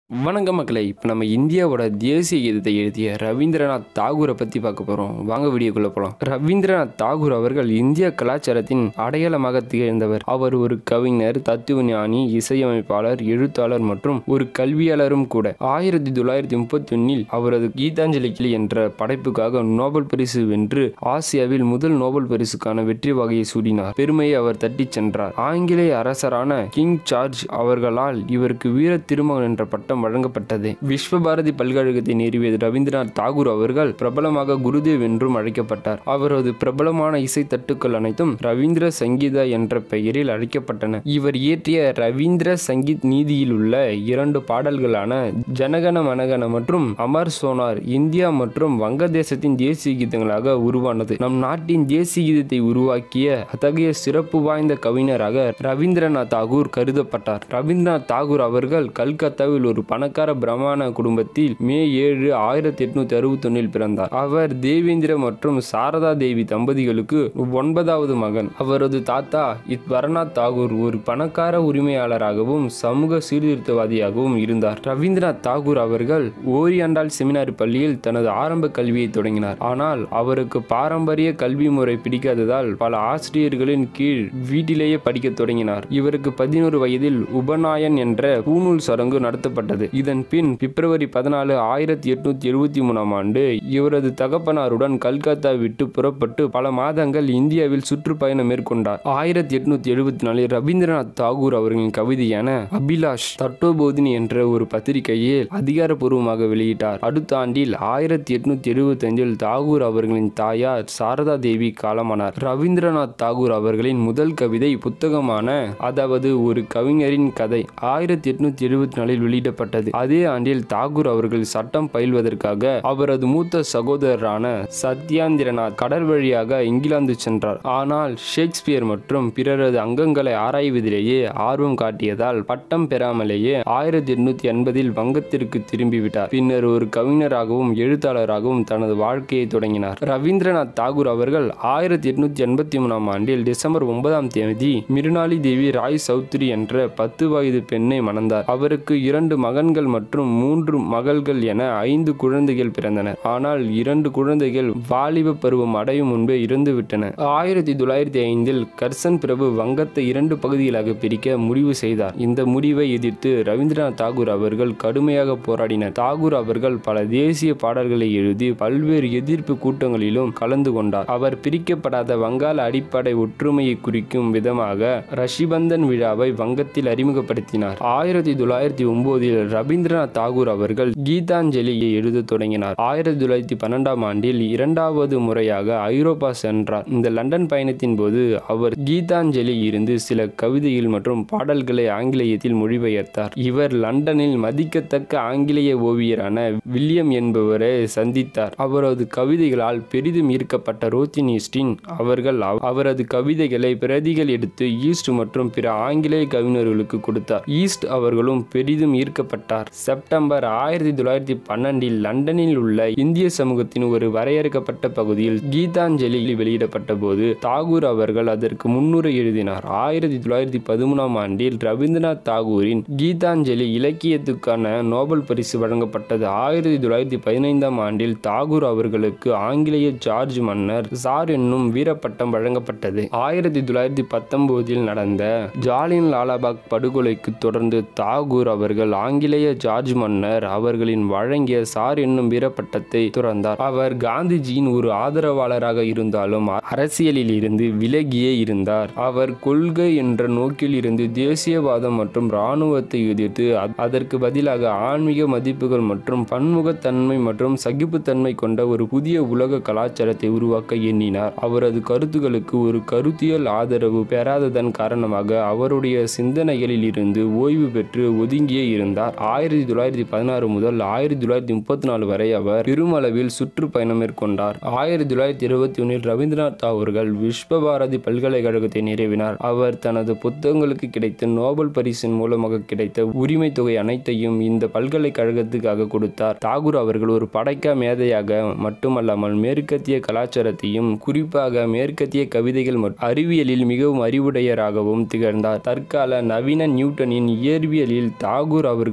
வணக்கம் மக்களை இப்போ நம்ம இந்தியாவோட தேசிய கீதத்தை எழுதிய ரவீந்திரநாத் தாகூரை பற்றி பார்க்க போகிறோம் வாங்க வீடியோக்குள்ளே போகலாம் ரவீந்திரநாத் தாகூர் அவர்கள் இந்திய கலாச்சாரத்தின் அடையாளமாக திகழ்ந்தவர் அவர் ஒரு கவிஞர் தத்துவ ஞானி இசையமைப்பாளர் எழுத்தாளர் மற்றும் ஒரு கல்வியாளரும் கூட ஆயிரத்தி தொள்ளாயிரத்தி முப்பத்தி ஒன்னில் அவரது கீதாஞ்சலி கிளி என்ற படைப்புக்காக நோபல் பரிசு வென்று ஆசியாவில் முதல் நோபல் பரிசுக்கான வெற்றி வகையை சூடினார் பெருமையை அவர் தட்டிச் சென்றார் ஆங்கிலேய அரசரான கிங் சார்ஜ் அவர்களால் இவருக்கு வீர திருமகன் என்ற பட்டம் வழங்கப்பட்டது விஸ்வபாரதி பல்கழகத்தை நிறுவியது ரவீந்திரநாத் தாகூர் அவர்கள் பிரபலமாக குருதேவ் என்றும் அழைக்கப்பட்டார் அவரது பிரபலமான இசை தட்டுக்கள் அனைத்தும் ரவீந்திர சங்கீதா என்ற பெயரில் அழைக்கப்பட்டன இவர் இயற்றிய ரவீந்திர சங்கீத் நீதியில் உள்ள இரண்டு பாடல்களான ஜனகன மனகன மற்றும் அமர் சோனார் இந்தியா மற்றும் வங்கதேசத்தின் தேசிய கீதங்களாக உருவானது நம் நாட்டின் தேசிய கீதத்தை உருவாக்கிய அத்தகைய சிறப்பு வாய்ந்த கவிஞராக ரவீந்திரநாத் தாகூர் கருதப்பட்டார் ரவீந்திரநாத் தாகூர் அவர்கள் கல்கத்தாவில் ஒரு பணக்கார பிராமண குடும்பத்தில் மே ஏழு ஆயிரத்தி எட்நூத்தி அறுபத்தி ஒன்னில் பிறந்தார் அவர் தேவேந்திர மற்றும் சாரதா தேவி தம்பதிகளுக்கு ஒன்பதாவது மகன் அவரது தாத்தா இத்வரநாத் தாகூர் ஒரு பணக்கார உரிமையாளராகவும் சமூக சீர்திருத்தவாதியாகவும் இருந்தார் ரவீந்திரநாத் தாகூர் அவர்கள் ஓரியாண்டால் செமினாரி பள்ளியில் தனது ஆரம்ப கல்வியை தொடங்கினார் ஆனால் அவருக்கு பாரம்பரிய கல்வி முறை பிடிக்காததால் பல ஆசிரியர்களின் கீழ் வீட்டிலேயே படிக்க தொடங்கினார் இவருக்கு பதினோரு வயதில் உபநாயன் என்ற பூநூல் சடங்கு நடத்தப்பட்டது இதன் பின் பிப்ரவரி பதினாலு ஆயிரத்தி எட்நூத்தி எழுபத்தி மூணாம் ஆண்டு இவரது தகப்பனாருடன் கல்கத்தா விட்டு புறப்பட்டு பல மாதங்கள் இந்தியாவில் சுற்றுப்பயணம் மேற்கொண்டார் ஆயிரத்தி எட்நூத்தி எழுபத்தி நாலில் ரவீந்திரநாத் தாகூர் அவர்களின் கவிதையான அபிலாஷ் தட்டோபோதினி என்ற ஒரு பத்திரிகையில் அதிகாரப்பூர்வமாக வெளியிட்டார் அடுத்த ஆண்டில் ஆயிரத்தி எட்நூத்தி எழுபத்தி அஞ்சில் தாகூர் அவர்களின் தாயார் சாரதா தேவி காலமானார் ரவீந்திரநாத் தாகூர் அவர்களின் முதல் கவிதை புத்தகமான அதாவது ஒரு கவிஞரின் கதை ஆயிரத்தி எட்நூத்தி எழுபத்தி நாலில் வெளியிடப்பட்டது அதே ஆண்டில் தாகூர் அவர்கள் சட்டம் பயில்வதற்காக அவரது மூத்த சகோதரரான சத்யாந்திரநாத் கடல் வழியாக இங்கிலாந்து சென்றார் ஆனால் ஷேக்ஸ்பியர் மற்றும் பிறரது அங்கங்களை ஆராய்வதிலேயே ஆர்வம் காட்டியதால் பட்டம் பெறாமலேயே ஆயிரத்தி எட்நூத்தி எண்பதில் வங்கத்திற்கு திரும்பிவிட்டார் பின்னர் ஒரு கவிஞராகவும் எழுத்தாளராகவும் தனது வாழ்க்கையை தொடங்கினார் ரவீந்திரநாத் தாகூர் அவர்கள் ஆயிரத்தி எட்நூத்தி எண்பத்தி மூணாம் ஆண்டில் டிசம்பர் ஒன்பதாம் தேதி மிருனாளி தேவி ராய் சௌத்ரி என்ற பத்து வயது பெண்ணை மணந்தார் அவருக்கு இரண்டு மகன்கள் மற்றும் மூன்று மகள்கள் என ஐந்து குழந்தைகள் பிறந்தனர் ஆனால் இரண்டு குழந்தைகள் வாலிப பருவம் அடையும் முன்பே இறந்துவிட்டன ஆயிரத்தி தொள்ளாயிரத்தி ஐந்தில் கர்சன் பிரபு வங்கத்தை இரண்டு பகுதிகளாக பிரிக்க முடிவு செய்தார் இந்த முடிவை எதிர்த்து ரவீந்திரநாத் தாகூர் அவர்கள் கடுமையாக போராடினர் தாகூர் அவர்கள் பல தேசிய பாடல்களை எழுதி பல்வேறு எதிர்ப்பு கூட்டங்களிலும் கலந்து கொண்டார் அவர் பிரிக்கப்படாத வங்காள அடிப்படை ஒற்றுமையை குறிக்கும் விதமாக ரஷிபந்தன் விழாவை வங்கத்தில் அறிமுகப்படுத்தினார் ஆயிரத்தி தொள்ளாயிரத்தி ஒன்பதில் ரவீந்திரநாத் தாகூர் அவர்கள் கீதாஞ்சலியை எழுதத் தொடங்கினார் ஆயிரத்தி தொள்ளாயிரத்தி பன்னெண்டாம் ஆண்டில் இரண்டாவது முறையாக ஐரோப்பா சென்றார் இந்த லண்டன் பயணத்தின் போது அவர் கீதாஞ்சலி இருந்து சில கவிதைகள் மற்றும் பாடல்களை ஆங்கிலேயத்தில் மொழிபெயர்த்தார் இவர் லண்டனில் மதிக்கத்தக்க ஆங்கிலேய ஓவியரான வில்லியம் என்பவரை சந்தித்தார் அவரது கவிதைகளால் பெரிதும் ஈர்க்கப்பட்ட ரோத்தின் ஈஸ்டின் அவர்கள் அவ- அவரது கவிதைகளை பிரதிகள் எடுத்து ஈஸ்ட் மற்றும் பிற ஆங்கிலேய கவிஞர்களுக்கு கொடுத்தார் ஈஸ்ட் அவர்களும் பெரிதும் ஈர்க்கப்பட்டார் செப்டம்பர் ஆயிரத்தி தொள்ளாயிரத்தி பன்னெண்டில் லண்டனில் உள்ள இந்திய சமூகத்தின் ஒரு வரையறுக்கப்பட்ட பகுதியில் கீதாஞ்சலி வெளியிடப்பட்ட போது தாகூர் அவர்கள் அதற்கு முன்னுரை எழுதினார் ஆயிரத்தி தொள்ளாயிரத்தி பதிமூணாம் ஆண்டில் ரவீந்திரநாத் தாகூரின் கீதாஞ்சலி இலக்கியத்துக்கான நோபல் பரிசு வழங்கப்பட்டது ஆயிரத்தி தொள்ளாயிரத்தி பதினைந்தாம் ஆண்டில் தாகூர் அவர்களுக்கு ஆங்கிலேய ஜார்ஜ் மன்னர் சார் என்னும் வீரப்பட்டம் வழங்கப்பட்டது ஆயிரத்தி தொள்ளாயிரத்தி பத்தொன்பதில் நடந்த ஜாலியன் லாலாபாக் படுகொலைக்கு தொடர்ந்து தாகூர் அவர்கள் ஆங்கிலேய ஜார்ஜ் மன்னர் அவர்களின் வழங்கிய சார் என்னும் வீரப்பட்டத்தை துறந்தார் அவர் காந்திஜியின் ஒரு ஆதரவாளராக இருந்தாலும் அரசியலில் இருந்து விலகியே இருந்தார் அவர் கொள்கை என்ற நோக்கில் இருந்து தேசியவாதம் மற்றும் இராணுவத்தை எதிர்த்து அ- அதற்கு பதிலாக ஆன்மீக மதிப்புகள் மற்றும் பன்முகத்தன்மை மற்றும் சகிப்புத்தன்மை கொண்ட ஒரு புதிய உலக கலாச்சாரத்தை உருவாக்க எண்ணினார் அவரது கருத்துக்களுக்கு ஒரு கருத்தியல் ஆதரவு பெறாததன் காரணமாக அவருடைய சிந்தனைகளில் இருந்து ஓய்வு பெற்று ஒதுங்கியே இருந்தார் ஆயிரத்தி தொள்ளாயிரத்தி பதினாறு முதல் ஆயிரத்தி தொள்ளாயிரத்தி முப்பத்தி நாலு வரை அவர் பெருமளவில் சுற்றுப்பயணம் மேற்கொண்டார் ஆயிரத்தி தொள்ளாயிரத்தி இருபத்தி ஒன்றில் ரவீந்திரநாத் அவர்கள் விஸ்வபாரதி பல்கலைக்கழகத்தை நிறுவினார் அவர் தனது புத்தகங்களுக்கு கிடைத்த நோபல் பரிசின் மூலமாக கிடைத்த உரிமை தொகை அனைத்தையும் இந்த பல்கலைக்கழகத்துக்காக கொடுத்தார் தாகூர் அவர்கள் ஒரு படைக்க மேதையாக மட்டுமல்லாமல் மேற்கத்திய கலாச்சாரத்தையும் குறிப்பாக மேற்கத்திய கவிதைகள் மற்றும் அறிவியலில் மிகவும் அறிவுடையராகவும் திகழ்ந்தார் தற்கால நவீன நியூட்டனின் இயற்பியலில் தாகூர் அவர்கள்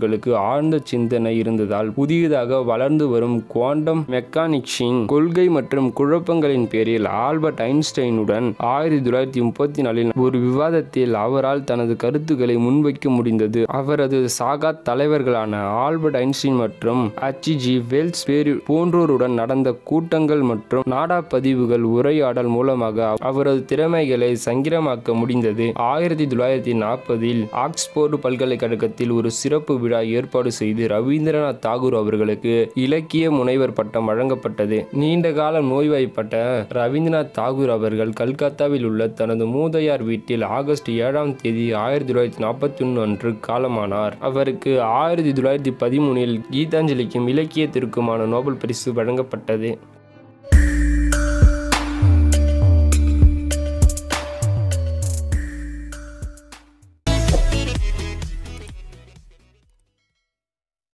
அவர்களுக்கு ஆழ்ந்த சிந்தனை இருந்ததால் புதியதாக வளர்ந்து வரும் குவாண்டம் மெக்கானிக்ஸின் கொள்கை மற்றும் குழப்பங்களின் பேரில் ஆல்பர்ட் ஐன்ஸ்டைனுடன் ஆயிரத்தி தொள்ளாயிரத்தி முப்பத்தி நாலில் ஒரு விவாதத்தில் அவரால் தனது கருத்துக்களை முன்வைக்க முடிந்தது அவரது சாகா தலைவர்களான ஆல்பர்ட் ஐன்ஸ்டைன் மற்றும் அச்சிஜி வெல்ஸ் பேரு போன்றோருடன் நடந்த கூட்டங்கள் மற்றும் நாடா பதிவுகள் உரையாடல் மூலமாக அவரது திறமைகளை சங்கிரமாக்க முடிந்தது ஆயிரத்தி தொள்ளாயிரத்தி நாற்பதில் ஆக்ஸ்போர்டு பல்கலைக்கழகத்தில் ஒரு சிறப்பு விழா ஏற்பாடு செய்து ரவீந்திரநாத் தாகூர் அவர்களுக்கு இலக்கிய முனைவர் பட்டம் வழங்கப்பட்டது நீண்ட காலம் நோய்வாய்ப்பட்ட ரவீந்திரநாத் தாகூர் அவர்கள் கல்கத்தாவில் உள்ள தனது மூதையார் வீட்டில் ஆகஸ்ட் ஏழாம் தேதி ஆயிரத்தி தொள்ளாயிரத்தி நாற்பத்தி ஒன்று அன்று காலமானார் அவருக்கு ஆயிரத்தி தொள்ளாயிரத்தி பதிமூணில் கீதாஞ்சலிக்கும் இலக்கியத்திற்குமான நோபல் பரிசு வழங்கப்பட்டது